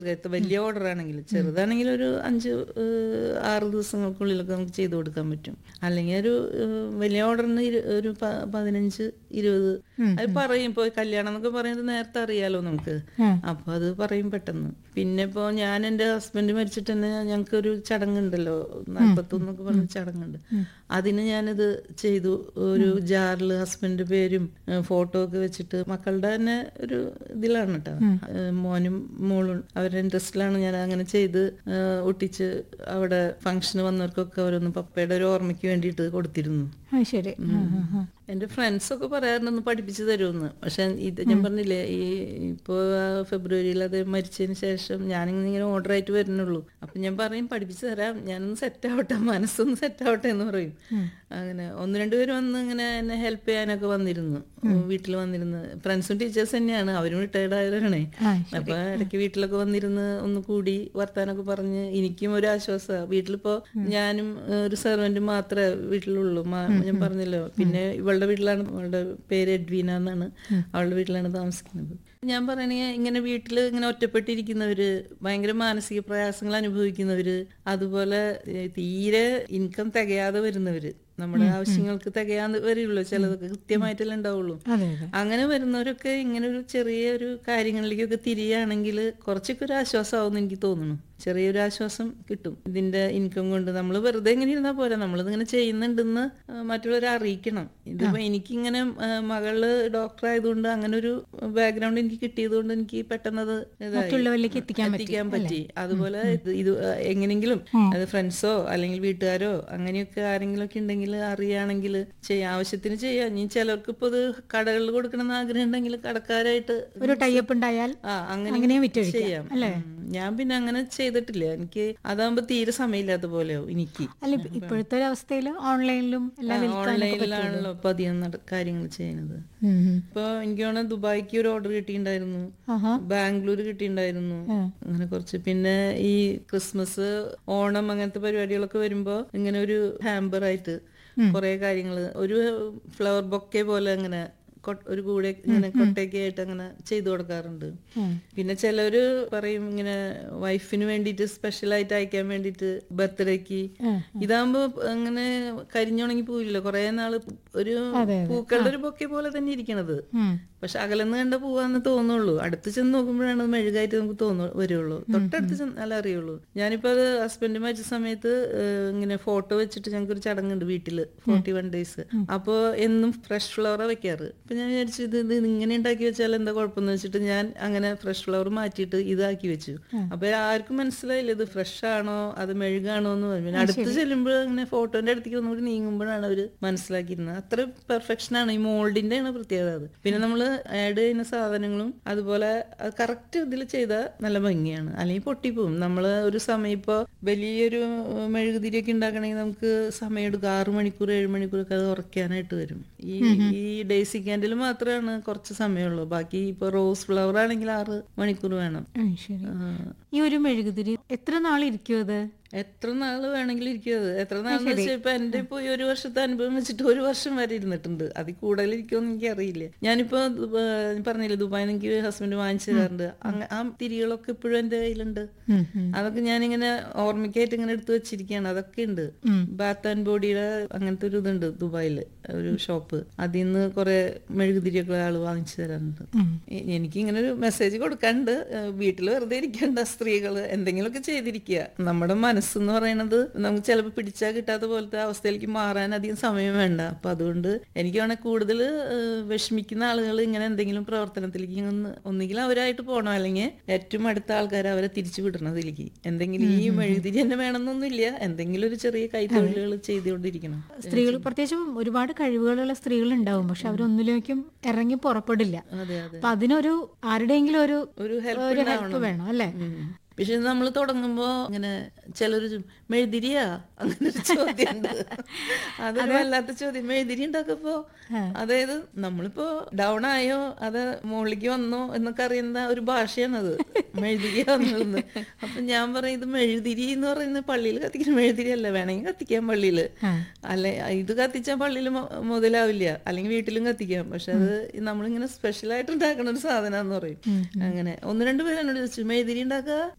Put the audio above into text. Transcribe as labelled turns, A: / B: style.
A: ഇങ്ങനത്തെ വലിയ ഓർഡർ ആണെങ്കിൽ ചെറുതാണെങ്കിൽ ഒരു അഞ്ച് ഏഹ്, ആറ് ദിവസങ്ങൾക്കുള്ളിലൊക്കെ നമുക്ക് ചെയ്തു കൊടുക്കാൻ പറ്റും അല്ലെങ്കിൽ ഒരു ഏഹ്, വലിയ ഓർഡറിന് ഇരു- ഒരു പ- പതിനഞ്ച് ഇരുപത് അത് പറയും ഇപ്പോൾ കല്യാണം എന്നൊക്കെ പറയുന്നത് നേരത്തെ അറിയാലോ നമുക്ക് അപ്പൊ അത് പറയും പെട്ടെന്ന് പിന്നെ ഇപ്പോ ഞാൻ എൻ്റെ ഹസ്ബൻഡ് മരിച്ചിട്ട് തന്നെ ഞങ്ങൾക്ക് ഒരു ചടങ്ങുണ്ടല്ലോ നാൽപ്പത്തൊന്നൊക്കെ പറഞ്ഞ ചടങ്ങുണ്ട് അതിന് ഞാനിത് ചെയ്തു ഒരു ജാറിൽ ഹസ്ബൻഡ് പേരും ഫോട്ടോ ഒക്കെ വെച്ചിട്ട് മക്കളുടെ തന്നെ ഒരു ഇതിലാണ് കേട്ടോ ഏഹ് മോനും മോളും അവരുടെ ഇൻട്രസ്റ്റിലാണ് ഞാൻ അങ്ങനെ ചെയ്ത് ഏഹ് ഒട്ടിച്ച് അവിടെ ഫംഗ്ഷന് വന്നവർക്കൊക്കെ ഓരോന്ന് പപ്പയുടെ ഒരു ഓർമ്മയ്ക്ക് വേണ്ടിയിട്ട് കൊടുത്തിരുന്നു
B: ആ ശരി ആ, ആ, ആ.
A: എന്റെ ഫ്രണ്ട്സ് ഒക്കെ പറയാറുണ്ടെന്ന് പഠിപ്പിച്ചു തരുമെന്ന് പക്ഷെ ഇത് ഞാൻ പറഞ്ഞില്ലേ ഈ ഇപ്പോ ഫെബ്രുവരിയിൽ അത് മരിച്ചതിന് ശേഷം ഞാനിങ്ങനെ ഇങ്ങനെ ഓർഡർ ആയിട്ട് വരുന്നുള്ളൂ അപ്പൊ ഞാൻ പറയും പഠിപ്പിച്ചു തരാം ഞാനൊന്ന് സെറ്റ് ആവട്ടെ മനസ്സൊന്ന് സെറ്റ് ആവട്ടെ എന്ന് പറയും അങ്ങനെ ഒന്ന് രണ്ട് പേര് വന്ന് ഇങ്ങനെ എന്നെ ഹെൽപ്പ് ചെയ്യാനൊക്കെ വന്നിരുന്നു വീട്ടിൽ വന്നിരുന്ന് ഫ്രണ്ട്സും ടീച്ചേഴ്സ് തന്നെയാണ് അവരും റിട്ടയർഡ് ആയവരാണേ
B: ആ,
A: അപ്പൊ ഇടയ്ക്ക് വീട്ടിലൊക്കെ വന്നിരുന്ന് ഒന്ന് കൂടി വർത്താനൊക്കെ പറഞ്ഞ് എനിക്കും ഒരു ആശ്വാസമാണ് വീട്ടിലിപ്പോ ഞാനും ഏഹ്, ഒരു സെർവന്റും മാത്രമേ വീട്ടിലുള്ളൂ മാ- ഞാൻ പറഞ്ഞല്ലോ പിന്നെ ഇവളുടെ വീട്ടിലാണ് അവളുടെ പേര് എഡ്വീന എന്നാണ് അവളുടെ വീട്ടിലാണ് താമസിക്കുന്നത് ഞാൻ പറയണേ ഇങ്ങനെ വീട്ടിൽ ഇങ്ങനെ ഒറ്റപ്പെട്ടിരിക്കുന്നവര് ഭയങ്കര മാനസിക പ്രയാസങ്ങൾ അനുഭവിക്കുന്നവര് അതുപോലെ ഏഹ്, തീരെ ഇൻകം തികയാതെ വരുന്നവര് നമ്മുടെ ആവശ്യങ്ങൾക്ക് തികയാതെ വരിള്ളൂ ചിലതൊക്കെ കൃത്യമായിട്ടല്ലേ ഉണ്ടാവുള്ളൂ
B: അതെ അതെ
A: അങ്ങനെ വരുന്നവരൊക്കെ ഇങ്ങനെ ഒരു ചെറിയ ഒരു കാര്യങ്ങളിലേക്കൊക്കെ തിരിയുകയാണെങ്കിൽ കുറച്ചൊക്കെ ഒരു ആശ്വാസമാവും എനിക്ക് തോന്നുന്നു ചെറിയൊരു ആശ്വാസം കിട്ടും ഇതിന്റെ ഇൻകം കൊണ്ട് നമ്മൾ വെറുതെ ഇങ്ങനെ ഇരുന്നാൽ പോരാ നമ്മളിതിങ്ങനെ ചെയ്യുന്നുണ്ടെന്ന് ആ, മറ്റുള്ളവരെ അറിയിക്കണം ഇതിപ്പോ എനിക്കിങ്ങനെ ആ, മകള് ഡോക്ടർ ആയതുകൊണ്ട് അങ്ങനെ ഒരു ബാക്ക്ഗ്രൗണ്ട് എനിക്ക് കിട്ടിയത് കൊണ്ട് എനിക്ക് പെട്ടെന്നത് ഇതായി.
B: മറ്റുള്ളവരിലേക്ക് എത്തിക്കാൻ പറ്റി,
A: എത്തിക്കാൻ പറ്റി അതുപോലെ ഇത് ഇത് എങ്ങനെങ്കിലും അത് ഫ്രണ്ട്സോ അല്ലെങ്കിൽ വീട്ടുകാരോ അങ്ങനെയൊക്കെ ആരെങ്കിലും ഒക്കെ ഉണ്ടെങ്കിൽ അറിയുകയാണെങ്കിൽ ചെയ്യാം ആവശ്യത്തിന് ചെയ്യാം ഇനി ചിലർക്ക് ഇപ്പൊ ഇത് കടകളിൽ കൊടുക്കണം എന്ന് ആഗ്രഹം ഉണ്ടെങ്കിൽ കടക്കാരായിട്ട്
B: ഒരു ടൈപ്പ് ഉണ്ടായാൽ
A: ആ അങ്ങനെ
B: അങ്ങനെയും വിറ്റഴിക്കാം,
A: ചെയ്യാം
B: അല്ലേ?
A: ഉം. ഞാൻ പിന്നെ അങ്ങനെ ചെയ്തിട്ടില്ല എനിക്ക് അതാകുമ്പോ തീരെ സമയമില്ലാത്ത പോലെയോ എനിക്ക്
B: അല്ല ഇപ്പ- ഇപ്പോഴത്തെ ഒരു അവസ്ഥയിൽ ഓൺലൈനിലും എല്ലാം വിൽക്കാനൊക്കെ പറ്റും
A: ഓൺലൈനിലാണല്ലോ ഇപ്പൊ അധികം നട- കാര്യങ്ങൾ ചെയ്യുന്നത്
B: ഉം, ഉം.
A: ഇപ്പൊ എനിക്ക് വേണേ ദുബായിക്ക് ഒരു ഓർഡർ കിട്ടിയിട്ടുണ്ടായിരുന്നു
B: ആഹാ
A: ബാംഗ്ലൂർ കിട്ടിയിട്ടുണ്ടായിരുന്നു അങ്ങനെ കുറച്ച് പിന്നെ ഈ ക്രിസ്മസ് ഓണം അങ്ങനത്തെ പരിപാടികളൊക്കെ വരുമ്പോ ഇങ്ങനെ ഒരു ഹാമ്പർ ആയിട്ട് കുറെ കാര്യങ്ങള് ഒരു ഫ്ലവർ ബൊക്കെ പോലെ അങ്ങനെ കൊ- ഒരു കൂടെ ഇങ്ങനെ കൊട്ടയൊക്കെ ആയിട്ട് അങ്ങനെ ചെയ്തു കൊടുക്കാറുണ്ട്
B: ഉം.
A: പിന്നെ ചിലര് പറയും ഇങ്ങനെ വൈഫിന് വേണ്ടിയിട്ട് സ്പെഷ്യൽ ആയിട്ട് അയക്കാൻ വേണ്ടിയിട്ട് ബർത്ത്ഡേക്ക് ഇതാകുമ്പോ അങ്ങനെ കരിഞ്ഞുണങ്ങി പോവില്ല കുറെ നാള് ഒരു പൂക്കളുടെ ഒരു ബൊക്കെ പോലെ തന്നെ ഇരിക്കണത്
B: ഉം.
A: പക്ഷെ അകലെന്ന് കണ്ട പോവാന്ന് തോന്നുള്ളൂ അടുത്ത് ചെന്ന് നോക്കുമ്പോഴാണ് അത് മെഴുകായിട്ട് നമുക്ക് തോന്നു വരുള്ളൂ തൊട്ടടുത്ത് ചെന്നാലേ അറിയുള്ളൂ ഞാനിപ്പോ അത് ഹസ്ബൻഡ് മരിച്ച സമയത്ത് ഏഹ്, ഇങ്ങനെ ഫോട്ടോ വെച്ചിട്ട് ഞങ്ങൾക്ക് ഒരു ചടങ്ങുണ്ട് വീട്ടില് ഫോർട്ടി വൺ ഡേയ്സ് അപ്പോ എന്നും ഫ്രഷ് ഫ്ലവറാ വെക്കാറ് അപ്പൊ ഞാൻ വിചാരിച്ചു ഇത് ഇത് ഇങ്ങനെ ഉണ്ടാക്കി വെച്ചാൽ എന്താ കുഴപ്പമെന്ന് വെച്ചിട്ട് ഞാൻ അങ്ങനെ ഫ്രഷ് ഫ്ലവർ മാറ്റിയിട്ട് ഇതാക്കി വെച്ചു അപ്പൊ ആർക്കും മനസ്സിലായില്ല ഇത് ഫ്രഷ് ആണോ അത് മെഴുകാണോ എന്ന് പറഞ്ഞു പിന്നെ അടുത്ത് ചെല്ലുമ്പോൾ അങ്ങനെ ഫോട്ടോന്റെ അടുത്തേക്ക് ഒന്നുകൂടി നീങ്ങുമ്പോഴാണ് അവര് മനസ്സിലാക്കിയിരുന്നത് അത്ര പെർഫെക്ഷൻ ആണ് ഈ മോൾഡിന്റെ ആണ് പ്രത്യേകത അത് പിന്നെ നമ്മൾ ആഡ് ചെയ്യുന്ന സാധനങ്ങളും അതുപോലെ അത് കറക്റ്റ് ഇതിൽ ചെയ്താൽ നല്ല ഭംഗിയാണ് അല്ലെങ്കിൽ പൊട്ടിപ്പോവും നമ്മൾ ഒരു സമയം ഇപ്പോൾ വലിയൊരു ഏഹ്, മെഴുകുതിരിയൊക്കെ ഉണ്ടാക്കണമെങ്കിൽ നമുക്ക് സമയം എടുക്കും ആറ് മണിക്കൂർ ഏഴ് മണിക്കൂറൊക്കെ അത് ഉറക്കാനായിട്ട് വരും ഈ ഈ ഡേസി ക്യാൻഡിൽ മാത്രമാണ് കുറച്ച് സമയമുള്ളൂ ബാക്കി ഇപ്പൊ റോസ് ഫ്ലവർ ആണെങ്കിൽ ആറ് മണിക്കൂർ വേണം
B: ആ, ശരി
A: ആ,
B: ഈ ഒരു മെഴുകുതിരി എത്ര നാൾ ഇരിക്കും അത്
A: എത്ര നാള് വേണമെങ്കിലും ഇരിക്കും അത് എത്ര നാളെന്ന് വെച്ചാൽ ഇപ്പൊ എന്റെ ഇപ്പൊ ഈ ഒരു വർഷത്തെ അനുഭവം വെച്ചിട്ട് ഒരു വർഷം വരെ ഇരുന്നിട്ടുണ്ട് അതിൽ കൂടുതൽ ഇരിക്കുമെന്ന് എനിക്ക് അറിയില്ല ഞാനിപ്പോ ദുബ- ഞാൻ പറഞ്ഞില്ലേ ദുബായിൽ എനിക്ക് ഹസ്ബൻഡ് വാങ്ങിച്ചു തരാറുണ്ട് അങ്ങ- ആ തിരികളൊക്കെ ഇപ്പോഴും എന്റെ കയ്യിലുണ്ട്
B: ഉം, ഉം.
A: അതൊക്കെ ഞാനിങ്ങനെ ഓർമ്മയ്ക്കായിട്ട് ഇങ്ങനെ എടുത്തു വെച്ചിരിക്കുകയാണ് അതൊക്കെ ഉണ്ട് ബാത്ത് ആൻഡ് ബോഡിയുടെ അങ്ങനത്തെ ഒരു ഇതുണ്ട് ദുബായില് ഒരു ഷോപ്പ് അതിൽ നിന്ന് കുറെ മെഴുകുതിരിയൊക്കെ ആള് വാങ്ങിച്ചു തരാറുണ്ട് എ- എനിക്ക് ഇങ്ങനെ ഒരു മെസ്സേജ് കൊടുക്കാണ്ട് വീട്ടിൽ വെറുതെ ഇരിക്കേണ്ട സ്ത്രീകള് എന്തെങ്കിലുമൊക്കെ ചെയ്തിരിക്കുക നമ്മുടെ മനസ്സെന്ന് പറയുന്നത് നമുക്ക് ചിലപ്പോൾ പിടിച്ചാൽ കിട്ടാത്ത പോലത്തെ അവസ്ഥയിലേക്ക് മാറാൻ അധികം സമയം വേണ്ട അപ്പൊ അതുകൊണ്ട് എനിക്ക് വേണമെങ്കിൽ കൂടുതൽ വിഷമിക്കുന്ന ആളുകൾ ഇങ്ങനെ എന്തെങ്കിലും പ്രവർത്തനത്തിലേക്ക് ഒന്ന് ഒന്നുകിൽ അവരായിട്ട് പോകണം അല്ലെങ്കിൽ ഏറ്റവും അടുത്ത ആൾക്കാർ അവരെ തിരിച്ചു വിടണം അതിലേക്ക് എന്തെങ്കിലും ഈ മെഴുകുതിരി തന്നെ വേണമെന്നൊന്നുമില്ല എന്തെങ്കിലും ഒരു ചെറിയ കൈത്തൊഴിലുകൾ ചെയ്തുകൊണ്ടിരിക്കണം
B: സ്ത്രീകൾ പ്രത്യേകിച്ചും ഒരുപാട് കഴിവുകളുള്ള സ്ത്രീകൾ ഉണ്ടാവും പക്ഷെ അവരൊന്നിലേക്കും ഇറങ്ങി പുറപ്പെടില്ല
A: അതെ അതെ
B: അപ്പൊ അതിനൊരു ആരുടെയെങ്കിലും ഒരു
A: ഒരു ഹെൽപ്പ്
B: ഒരു ഹെൽപ്പ് വേണം അല്ലേ
A: പക്ഷെ നമ്മൾ തുടങ്ങുമ്പോ ഇങ്ങനെ ചിലർ മെഴുതിരിയാ അങ്ങനെ ഒരു ചോദ്യമുണ്ട് അതൊരു വല്ലാത്ത ചോദ്യം മെഴുതിരി ഉണ്ടാക്കപ്പോ അതായത് നമ്മളിപ്പോ ഡൗൺ ആയോ അത് മുകളിലേക്ക് വന്നോ എന്നൊക്കെ അറിയുന്ന ഒരു ഭാഷയാണത് മെഴുതിരിയാ വന്നത് അപ്പൊ ഞാൻ പറയും ഇത് മെഴുതിരി എന്ന് പറയുന്ന പള്ളിയിൽ കത്തിക്കുന്ന മെഴുതിരി അല്ല വേണമെങ്കിൽ കത്തിക്കാം പള്ളിയില് അല്ലെ ഇത് കത്തിച്ചാൽ പള്ളിയിൽ മുതലാവില്ല അല്ലെങ്കിൽ വീട്ടിലും കത്തിക്കാം പക്ഷെ അത് നമ്മളിങ്ങനെ സ്പെഷ്യൽ ആയിട്ട് ഉണ്ടാക്കുന്ന ഒരു സാധനം എന്ന് പറയും അങ്ങനെ ഒന്ന് രണ്ട് പേര് എന്നോട് ചോദിച്ചു മെഴുതിരി ഉണ്ടാക്കുക